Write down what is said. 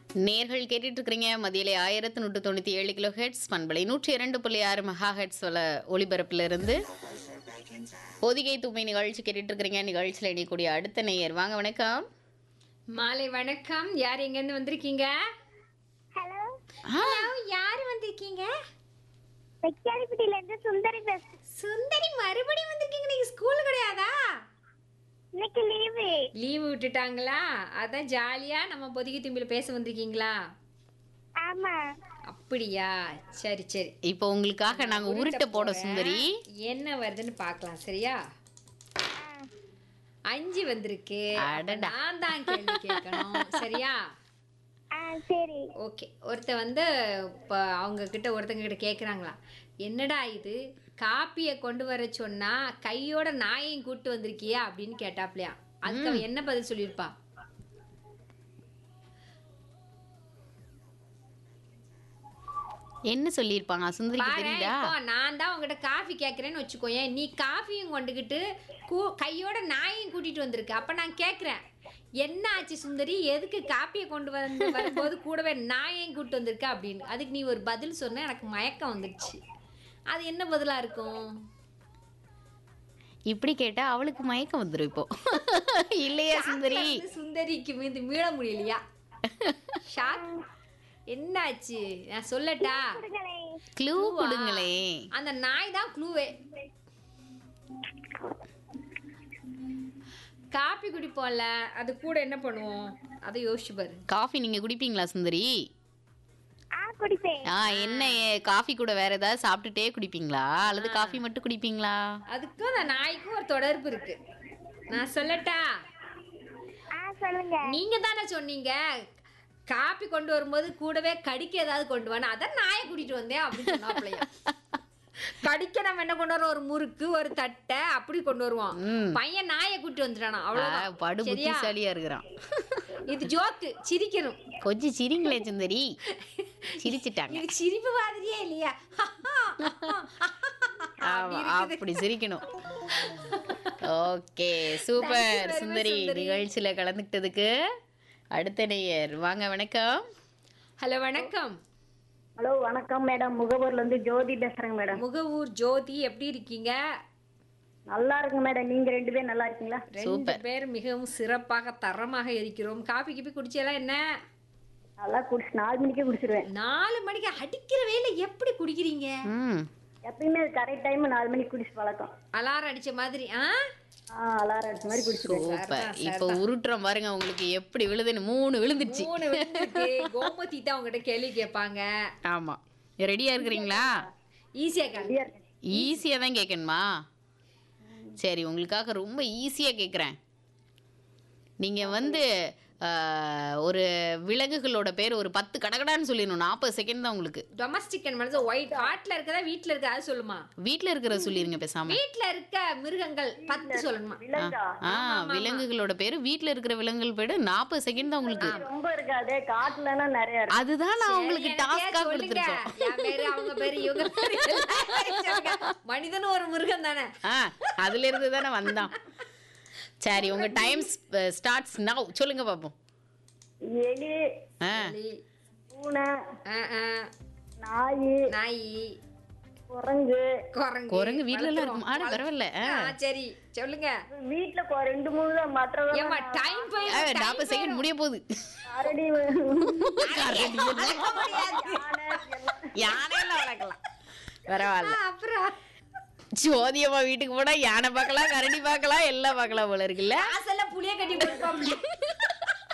நேர்கள் கேட்டுட்டு இருக்கிறீங்க மதியலை ஆயிரத்தி நூற்று தொண்ணூற்றி ஏழு கிலோ ஹெட்ஸ் பண்பலை நூற்றி இரண்டு புள்ளி ஆறு மெகா ஹெட்ஸ் வல ஒளிபரப்புல இருந்து பொதிகை தூய்மை நிகழ்ச்சி கேட்டுட்டு இருக்கிறீங்க நிகழ்ச்சியில் இணையக்கூடிய அடுத்த நேயர் வாங்க வணக்கம் மாலை வணக்கம் யார் எங்கேருந்து வந்திருக்கீங்க ஹலோ ஹலோ யார் வந்திருக்கீங்க வெக்காலிப்பட்டியில இருந்து சுந்தரி பேசுறேன் சுந்தரி மறுபடியும் வந்திருக்கீங்க நீங்க ஸ்கூல் கிடையாதா இன்னைக்கு லீவு லீவு விட்டுட்டாங்களா அதான் ஜாலியா நம்ம பொதுகி தும்பில பேச வந்திருக்கீங்களா ஆமா அப்படியா சரி சரி இப்போ உங்களுக்காக நாங்க உருட்ட போட சுந்தரி என்ன வருதுன்னு பார்க்கலாம் சரியா அஞ்சு வந்திருக்கு அடடா. நான் தான் கேள்வி கேட்கணும் சரியா ஆ சரி ஓகே ஒருத்த வந்து இப்போ அவங்க கிட்ட ஒருத்தங்க கிட்ட கேட்குறாங்களா என்னடா இது காப்பியை கொண்டு வர சொன்னா கையோட நாயையும் கூட்டு வந்திருக்கியா அப்படின்னு கேட்டாப்லையா அதுக்கு அவன் என்ன பதில் சொல்லியிருப்பா என்ன சொல்லியிருப்பாங்க சுந்தரிக்கு பாரு தெரியுதா இப்போ நான் தான் உங்ககிட்ட காஃபி கேட்குறேன்னு வச்சுக்கோயேன் நீ காஃபியும் கொண்டுக்கிட்டு கூ கையோட நாயையும் கூட்டிட்டு வந்திருக்க அப்ப நான் கேட்குறேன் என்ன ஆச்சு சுந்தரி எதுக்கு காப்பியை கொண்டு வந்து வரும்போது கூடவே நாயையும் கூட்டு வந்திருக்க அப்படின்னு அதுக்கு நீ ஒரு பதில் சொன்ன எனக்கு மயக்கம் வந்துடுச்சு அது என்ன பதிலா இருக்கும் இப்படி கேட்டா அவளுக்கு மயக்கம் வந்துடும் இப்போ இல்லையா சுந்தரி வந்து சுந்தரிக்கு மீது மீள முடியலையா ஷாக் என்னாச்சு நான் சொல்லட்டா கொடுங்களே க்ளூ கொடுங்களே அந்த நாய் தான் க்ளூவே காப்பி குடிப்போம்ல அது கூட என்ன பண்ணுவோம் அதை யோசிச்சு பாரு காஃபி நீங்க குடிப்பீங்களா சுந்தரி ஆ குடிப்பேன் ஆ என்ன காஃபி கூட வேற ஏதாவது சாப்பிட்டுட்டே குடிப்பீங்களா அல்லது காஃபி மட்டும் குடிப்பீங்களா அதுக்கும் அந்த நாய்க்கும் ஒரு தொடர்பு இருக்கு நான் சொல்லட்டா ஆ சொல்லுங்க நீங்க தானே சொன்னீங்க காப்பி கொண்டு வரும்போது கூடவே கடிக்க ஏதாவது கொண்டு வானே அதான் நாயை கூட்டிட்டு வந்தேன் அப்படின்னு சொன்னாப்லையா கடிக்க நம்ம என்ன கொண்டு வரோம் ஒரு முறுக்கு ஒரு தட்டை அப்படி கொண்டு வருவோம் ம். பையன் நாயை கூட்டி வந்துட்டானா ஆ, அவ்வளவுதான் படு சரியா புத்திசாலியா இருக்கிறான் இது ஜோக்கு சிரிக்கணும் கொஞ்சம் சிரிங்களே சுந்தரி சிரிச்சிட்டாங்க இது சிரிப்பு மாதிரியே இல்லையா ஆமா, அப்படி சிரிக்கணும் ஓகே சூப்பர் சுந்தரி நிகழ்ச்சியில கலந்துக்கிட்டதுக்கு அடுத்த நேயர் வாங்க வணக்கம் ஹலோ வணக்கம் ஹலோ வணக்கம் மேடம் முகவூர்ல இருந்து ஜோதி பேசுறேங்க மேடம் முகவூர் ஜோதி எப்படி இருக்கீங்க நல்லா இருக்கு மேடம் நீங்க ரெண்டு பேரும் நல்லா இருக்கீங்களா ரெண்டு பேர் மிகவும் சிறப்பாக தரமாக இருக்கிறோம் காபி கிப்பி குடிச்செல்லாம் என்ன நல்லா குடிச்சு நாலு மணிக்கே குடிச்சிருவேன் நாலு மணிக்கு அடிக்கிற வேலை எப்படி குடிக்கிறீங்க ம் எப்பயுமே கரெக்ட் டைம் நாலு மணிக்கு குடிச்சு பழக்கம் அலாரம் அடிச்ச மாதிரி ஆ ஆ அலாரம் அடிச்ச மாதிரி குடிச்சிருவேன் சூப்பர் இப்போ உருட்டுறோம் பாருங்க உங்களுக்கு எப்படி விழுதுன்னு மூணு விழுந்துருச்சு மூணு விழுந்திருக்கு. கோமதி தான் உங்ககிட்ட கேள்வி கேட்பாங்க ஆமா ரெடியா இருக்கிறீங்களா ஈஸியா கேள்வி ஈஸியா தான் கேட்கணுமா சரி உங்களுக்காக ரொம்ப ஈஸியா கேட்குறேன் நீங்க வந்து ஆஹ், ஒரு விலங்குகளோட பேர் ஒரு பத்து கடகடான்னு சொல்லிடணும் நாற்பது செகண்ட் தான் உங்களுக்கு டொமஸ்டிக் அனிமல்ஸ் ஒயிட் காட்டுல இருக்கதா வீட்ல இருக்கா அது சொல்லுமா வீட்ல இருக்கிறத சொல்லிருங்க பேசாம வீட்ல இருக்க மிருகங்கள் பத்து சொல்லணுமா விலங்கா ஆ விலங்குகளோட பேரு வீட்ல இருக்கிற விலங்குகள் பேரு நாற்பது செகண்ட் தான் உங்களுக்கு ரொம்ப இருக்காதே காட்டுலன்னா நிறைய இருக்கு அதுதான் நான் உங்களுக்கு எனக்கே டாஸ்கா சொல்லுங்க. கொடுத்துருக்கோம் என் பேரு அவங்க பேரு இவங்க பேரு எல்லாம் பேரு சொல்லுங்க. மனிதனும் ஒரு மிருகம் தானே ஆ அதுல இருந்து தானே வந்தான் சரி உங்க டைம் ஸ்டார்ட்ஸ் நவ் சொல்லுங்க பாப்போம் எலி ஆ பூனை ஆ, ஆ. நாய் நாய் குரங்கு குரங்கு குரங்கு வீட்ல எல்லாம் வளர்த்துறோம். இருக்கும் ஆனா பரவாயில்ல ஆ. ஆ, சரி சொல்லுங்க வீட்டுல கொ- ரெண்டு மூணு தான் மற்றவங்க ஏமா டைம் ஆ, போயிடும் நாற்பது செகண்ட் முடிய போகுது அரடி யானையெல்லாம் வளர்க்கலாம் பரவாயில்ல அப்புறம் ஜோதியம்மா வீட்டுக்கு போனா யானை பார்க்கலாம் கரடி பார்க்கலாம் எல்லாம் பார்க்கலாம் போல இருக்குல்ல காசெல்லாம் புளிய கட்டி போட்டுப்பாங்க